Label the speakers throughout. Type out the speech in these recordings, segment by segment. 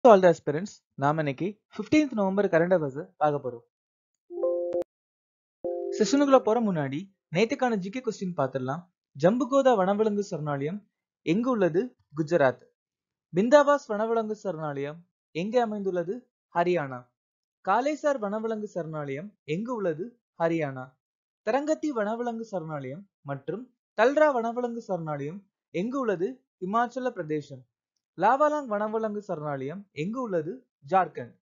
Speaker 1: all the aspirants நாம இன்னைக்கு 15th November current affairs பார்க்க போறோம் செஷனுக்குள்ள போற முன்னாடி நேத்துக்கான ஜிகே கொஸ்டின் பார்த்துடலாம் ஜம்புகோதா வனவிலங்கு சரணாலயம் எங்கு உள்ளது குஜராத் பிந்தாவாஸ் வனவிலங்கு சரணாலயம் எங்கே அமைந்துள்ளது ஹரியானா காலேசார் வனவிலங்கு சரணாலயம் எங்கு உள்ளது ஹரியானா தரங்கத்தி வனவிலங்கு சரணாலயம் மற்றும் தல்ரா வனவிலங்கு சரணாலயம் எங்கு உள்ளது இமாச்சல பிரதேசம் லாவாலாங் வனவிலங்கு சரணாலயம் எங்கு உள்ளது ஜார்க்கண்ட்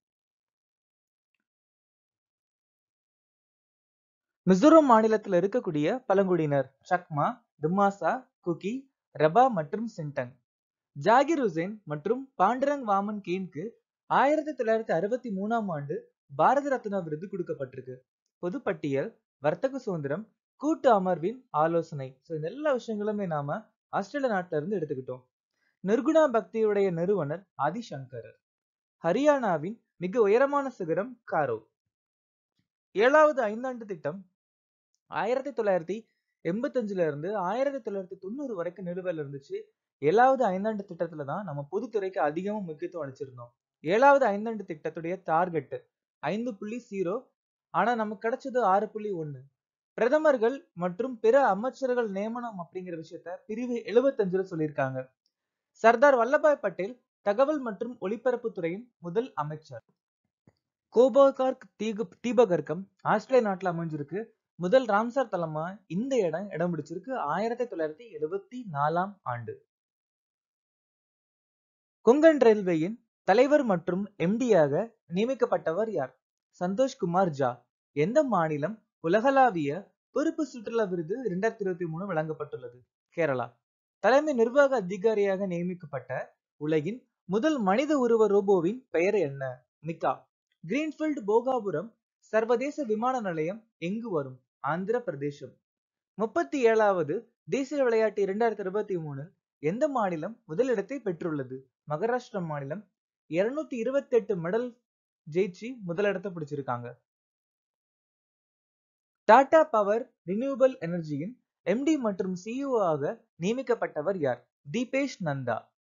Speaker 1: மிசோரம் மாநிலத்தில் இருக்கக்கூடிய பழங்குடியினர் சக்மா திமாசா குகி ரபா மற்றும் சின்டங் ஜாகிர் ஹுசேன் மற்றும் பாண்டரங் வாமன் கேன்க்கு ஆயிரத்தி தொள்ளாயிரத்தி அறுபத்தி மூணாம் ஆண்டு பாரத ரத்னா விருது கொடுக்கப்பட்டிருக்கு பொதுப்பட்டியல் வர்த்தக சுதந்திரம் கூட்டு அமர்வின் ஆலோசனை ஸோ இந்த எல்லா விஷயங்களுமே நாம ஆஸ்திரேலியா நாட்டில இருந்து எடுத்துக்கிட்டோம் நிர்குணா பக்தியுடைய நிறுவனர் ஆதிசங்கரர் ஹரியானாவின் மிக உயரமான சிகரம் காரோ ஏழாவது ஐந்தாண்டு திட்டம் ஆயிரத்தி தொள்ளாயிரத்தி எண்பத்தஞ்சுல இருந்து ஆயிரத்தி தொள்ளாயிரத்தி தொண்ணூறு வரைக்கும் நிலுவையில் இருந்துச்சு ஏழாவது ஐந்தாண்டு திட்டத்துல தான் நம்ம பொதுத்துறைக்கு அதிகமா முக்கியத்துவம் அளிச்சிருந்தோம் ஏழாவது ஐந்தாண்டு திட்டத்துடைய டார்கெட் ஐந்து புள்ளி ஜீரோ ஆனா நமக்கு கிடைச்சது ஆறு புள்ளி ஒண்ணு பிரதமர்கள் மற்றும் பிற அமைச்சர்கள் நியமனம் அப்படிங்கிற விஷயத்த பிரிவு எழுபத்தஞ்சுல சொல்லியிருக்காங்க சர்தார் வல்லபாய் பட்டேல் தகவல் மற்றும் ஒலிபரப்பு துறையின் முதல் அமைச்சர் கோபோகார்க் தீகு தீபகற்கம் ஆஸ்திரேலியா நாட்டுல அமைஞ்சிருக்கு முதல் ராம்சார் தலமா இந்த இடம் இடம் பிடிச்சிருக்கு ஆயிரத்தி தொள்ளாயிரத்தி எழுபத்தி நாலாம் ஆண்டு கொங்கன் ரயில்வேயின் தலைவர் மற்றும் எம்டியாக நியமிக்கப்பட்டவர் யார் சந்தோஷ்குமார் ஜா எந்த மாநிலம் உலகளாவிய பொறுப்பு சுற்றுலா விருது இரண்டாயிரத்தி இருபத்தி மூணு வழங்கப்பட்டுள்ளது கேரளா தலைமை நிர்வாக அதிகாரியாக நியமிக்கப்பட்ட உலகின் முதல் மனித உருவ ரோபோவின் பெயர் என்ன மிகா கிரீன்ஃபீல்ட் போகாபுரம் சர்வதேச விமான நிலையம் எங்கு வரும் ஆந்திர பிரதேசம் முப்பத்தி ஏழாவது தேசிய விளையாட்டு இரண்டாயிரத்தி இருபத்தி மூணு எந்த மாநிலம் முதலிடத்தை பெற்றுள்ளது மகாராஷ்டிரா மாநிலம் இருநூத்தி இருபத்தி எட்டு மெடல் ஜெயிச்சு முதலிடத்தை பிடிச்சிருக்காங்க டாடா பவர் ரினியூவபிள் எனர்ஜியின் எம்டி மற்றும் சிஇஓ ஆக நியமிக்கப்பட்டவர் யார் தீபேஷ் நந்தா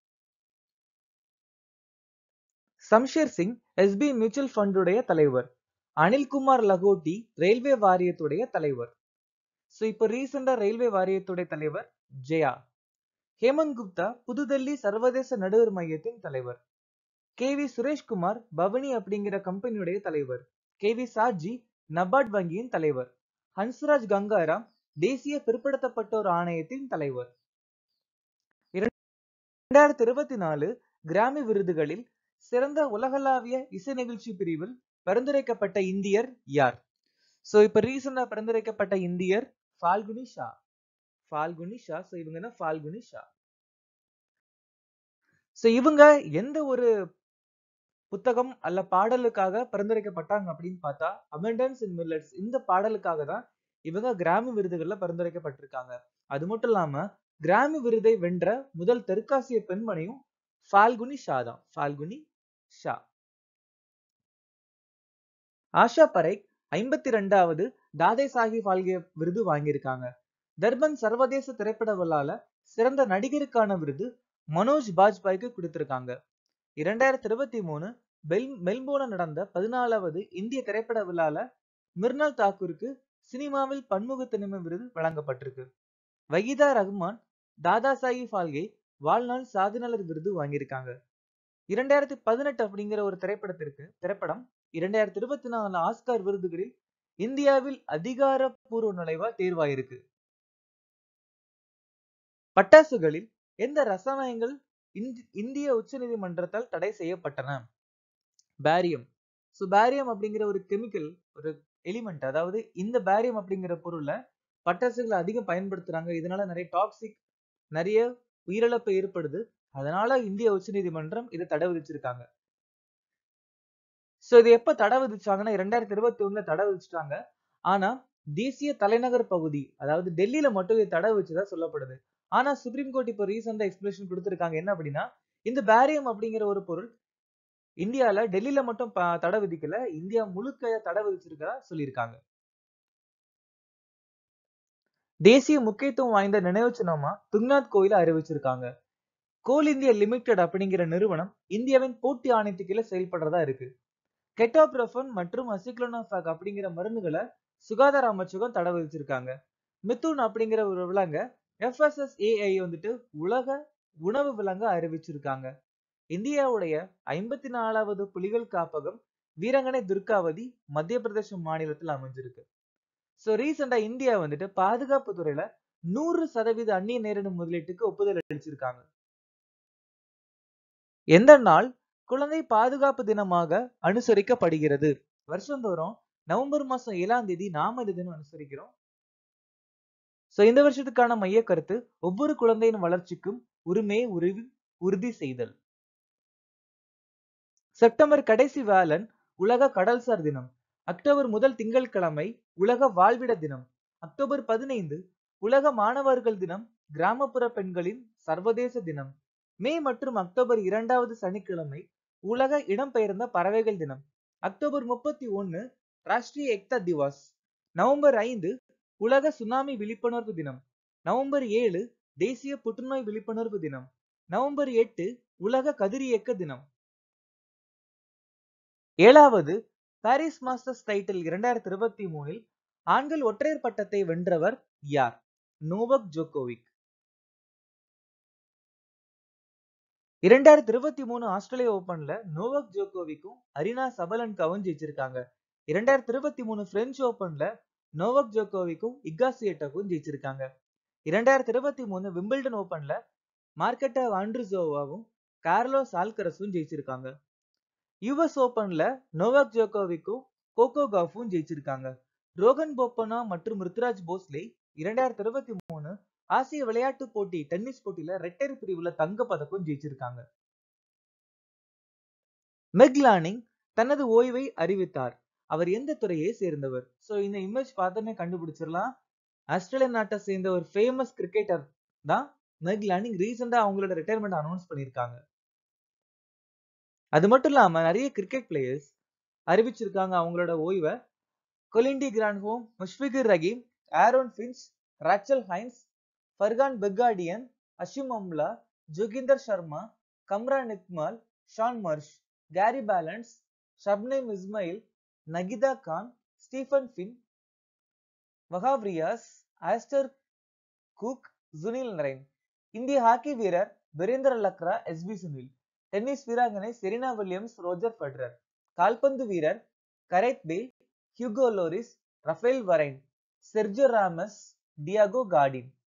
Speaker 1: சம்ஷேர் சிங் எஸ்பி மியூச்சுவல் ஃபண்டுடைய தலைவர் அனில்குமார் லகோட்டி ரயில்வே வாரியத்துடைய தலைவர் ஸோ இப்போ ரீசெண்டா ரயில்வே வாரியத்துடைய தலைவர் ஜெயா ஹேமந்த் குப்தா புதுடெல்லி சர்வதேச நடுவர் மையத்தின் தலைவர் கே வி சுரேஷ்குமார் பவனி அப்படிங்கிற கம்பெனியுடைய தலைவர் கே வி சாஜி நபார்ட் வங்கியின் தலைவர் ஹன்ஸ்ராஜ் கங்காராம் தேசிய பிற்படுத்தப்பட்டோர் ஆணையத்தின் தலைவர் இரண்டாயிரத்தி இருபத்தி நாலு கிராமி விருதுகளில் சிறந்த உலகளாவிய இசை நிகழ்ச்சி பிரிவில் பரிந்துரைக்கப்பட்ட இந்தியர் யார் சோ இப்ப ரீசெண்டா பரிந்துரைக்கப்பட்ட இந்தியர் ஃபால்குனி ஷா ஃபால்குனி ஷா சோ இவங்க என்ன ஃபால்குனி ஷா சோ இவங்க எந்த ஒரு புத்தகம் அல்ல பாடலுக்காக பரிந்துரைக்கப்பட்டாங்க அப்படின்னு பார்த்தா அமெண்டன்ஸ் இன் மில்லட்ஸ் இந்த பாடலுக்காக தான் இவங்க கிராமி விருதுகள்ல பரிந்துரைக்கப்பட்டிருக்காங்க அது மட்டும் இல்லாம கிராமி விருதை வென்ற முதல் தெற்காசிய பெண்மணியும் ஃபால்குனி ஷா தான் ஃபால்குனி ஷா ஆஷா பரைக் ஐம்பத்தி ரெண்டாவது தாதே சாஹி பால்கே விருது வாங்கியிருக்காங்க தர்பன் சர்வதேச திரைப்பட விழால சிறந்த நடிகருக்கான விருது மனோஜ் பாஜ்பாய்க்கு கொடுத்திருக்காங்க இரண்டாயிரத்தி இருபத்தி மூணு பெல் மெல்போர்ன நடந்த பதினாலாவது இந்திய திரைப்பட விழால மிர்னால் தாக்கூருக்கு சினிமாவில் பன்முகத்தனிமை விருது வழங்கப்பட்டிருக்கு வகிதா ரஹ்மான் தாதா சாஹி பால்கே வாழ்நாள் சாதனையாளர் விருது வாங்கியிருக்காங்க இரண்டாயிரத்தி பதினெட்டு அப்படிங்கிற ஒரு திரைப்படத்திற்கு திரைப்படம் இரண்டாயிரத்தி இருபத்தி நாலு ஆஸ்கார் விருதுகளில் இந்தியாவில் அதிகாரப்பூர்வ நுழைவா தேர்வாயிருக்கு பட்டாசுகளில் எந்த ரசாயனங்கள் இந்திய உச்ச நீதிமன்றத்தால் தடை செய்யப்பட்டன பேரியம் ஸோ பேரியம் அப்படிங்கிற ஒரு கெமிக்கல் ஒரு எலிமெண்ட் அதாவது இந்த பேரியம் அப்படிங்கிற பொருளை பட்டாசுகளை அதிகம் பயன்படுத்துறாங்க இதனால நிறைய டாக்ஸிக் நிறைய உயிரிழப்பு ஏற்படுது அதனால இந்திய உச்ச நீதிமன்றம் இதை தடை விதிச்சிருக்காங்க சோ இது எப்ப தடை விதிச்சாங்கன்னா இரண்டாயிரத்தி இருபத்தி ஒண்ணுல தடை விதிச்சிட்டாங்க ஆனா தேசிய தலைநகர் பகுதி அதாவது டெல்லியில மட்டும் இது தடை வச்சுதான் சொல்லப்படுது ஆனா சுப்ரீம் கோர்ட் இப்போ ரீசெண்டா எக்ஸ்பிளேஷன் கொடுத்திருக்காங்க என்ன அப்படின்னா இந்த பேரியம் அப்படிங்கிற ஒரு பொருள் இந்தியால டெல்லியில மட்டும் தடை விதிக்கல இந்தியா முழுக்க தடை விதிச்சிருக்கா சொல்லியிருக்காங்க தேசிய முக்கியத்துவம் வாய்ந்த நினைவு சின்னமா துங்நாத் கோயில அறிவிச்சிருக்காங்க கோல் இந்தியா லிமிடெட் அப்படிங்கிற நிறுவனம் இந்தியாவின் போட்டி ஆணையத்து கீழே செயல்படுறதா இருக்கு கெட்டாப்ரோஃபன் மற்றும் அசிக்ளோனாஃபாக் அப்படிங்கிற மருந்துகளை சுகாதார அமைச்சகம் தடை விதிச்சிருக்காங்க மிதுன் அப்படிங்கிற ஒரு விலங்க எஃப்எஸ்எஸ்ஏஐ வந்துட்டு உலக உணவு விலங்க அறிவிச்சிருக்காங்க இந்தியாவுடைய ஐம்பத்தி நாலாவது புலிகள் காப்பகம் வீரங்கனை துர்காவதி மத்திய பிரதேச மாநிலத்தில் அமைஞ்சிருக்கு ஸோ ரீசெண்டா இந்தியா வந்துட்டு பாதுகாப்பு துறையில நூறு சதவீத அந்நிய நேரடி முதலீட்டுக்கு ஒப்புதல் அளிச்சிருக்காங்க எந்த நாள் குழந்தை பாதுகாப்பு தினமாக அனுசரிக்கப்படுகிறது வருஷந்தோறும் நவம்பர் மாசம் ஏழாம் தேதி நாம இந்த தினம் அனுசரிக்கிறோம் சோ இந்த வருஷத்துக்கான மைய கருத்து ஒவ்வொரு குழந்தையின் வளர்ச்சிக்கும் உரிமையை உறுதி உறுதி செய்தல் செப்டம்பர் கடைசி வியாழன் உலக கடல்சார் தினம் அக்டோபர் முதல் திங்கட்கிழமை உலக வாழ்விட தினம் அக்டோபர் பதினைந்து உலக மாணவர்கள் தினம் கிராமப்புற பெண்களின் சர்வதேச தினம் மே மற்றும் அக்டோபர் இரண்டாவது சனிக்கிழமை உலக இடம்பெயர்ந்த பறவைகள் தினம் அக்டோபர் முப்பத்தி ஒன்னு ராஷ்டிரிய எக்தா திவாஸ் நவம்பர் ஐந்து உலக சுனாமி விழிப்புணர்வு தினம் நவம்பர் ஏழு தேசிய புற்றுநோய் விழிப்புணர்வு தினம் நவம்பர் எட்டு உலக கதிரியக்க தினம் ஏழாவது பாரிஸ் மாஸ்டர்ஸ் டைட்டில் இரண்டாயிரத்தி இருபத்தி மூணில் ஆண்கள் ஒற்றையர் பட்டத்தை வென்றவர் யார் நோவக் ஜோகோவிக் இரண்டாயிரத்தி இருபத்தி மூணு ஆஸ்திரேலிய ஓபன்ல நோவக் ஜோகோவிக்கும் அரினா சபலன்காவும் ஜெயிச்சிருக்காங்க இரண்டாயிரத்தி இருபத்தி மூணு பிரெஞ்சு ஓபன்ல நோவக் ஜோகோவிக்கும் இகாசியேட்டாக்கும் ஜெயிச்சிருக்காங்க இரண்டாயிரத்தி இருபத்தி மூணு விம்பிள்டன் ஓபன்ல மார்க்கெட்டா வாண்ட்ருசோவாவும் கார்லோஸ் ஆல்கரஸும் ஜெயிச்சிருக்காங்க யுஎஸ் ஓபன்ல நோவாக் ஜோகோவிக்கும் கோகோ காஃபும் ஜெயிச்சிருக்காங்க ரோகன் போப்பனா மற்றும் ருத்ராஜ் போஸ்லே இரண்டாயிரத்தி இருபத்தி மூணு ஆசிய விளையாட்டு போட்டி டென்னிஸ் போட்டியில ரெட்டர் பிரிவுல தங்க பதக்கம் ஜெயிச்சிருக்காங்க மெக்லானிங் தனது ஓய்வை அறிவித்தார் அவர் எந்த துறையை சேர்ந்தவர் சோ இந்த இமேஜ் பார்த்தோன்னே கண்டுபிடிச்சிடலாம் ஆஸ்திரேலியா நாட்டை சேர்ந்த ஒரு ஃபேமஸ் கிரிக்கெட்டர் தான் மெக்லானிங் ரீசெண்டா அவங்களோட ரிட்டையர்மெண்ட் அனௌன்ஸ் பண்ணியிருக்காங்க அது மட்டும் இல்லாம நிறைய கிரிக்கெட் பிளேயர்ஸ் அறிவிச்சிருக்காங்க அவங்களோட ஓய்வை Colin de Grandhomme Mushfiqur Rahim Aaron Finch Rachael Haynes Farhaan Behardien Hashim Amla Joginder Sharma Kamran Akmal Shaun Marsh Gary Ballance Shabnim Ismail Nahida Khan Steven Finn Wahab Riaz Alastair Cook Sunil Narine இந்திய ஹாக்கி வீரர் Birendra Lakra S P Sunil tennis வீராங்கனை செரினா வில்லியம்ஸ் ரோஜர் ஃபெடரர் கால்பந்து வீரர் Gareth Bale Hugo Lloris Raphael Varane Sergio Ramos Diego கார்டின்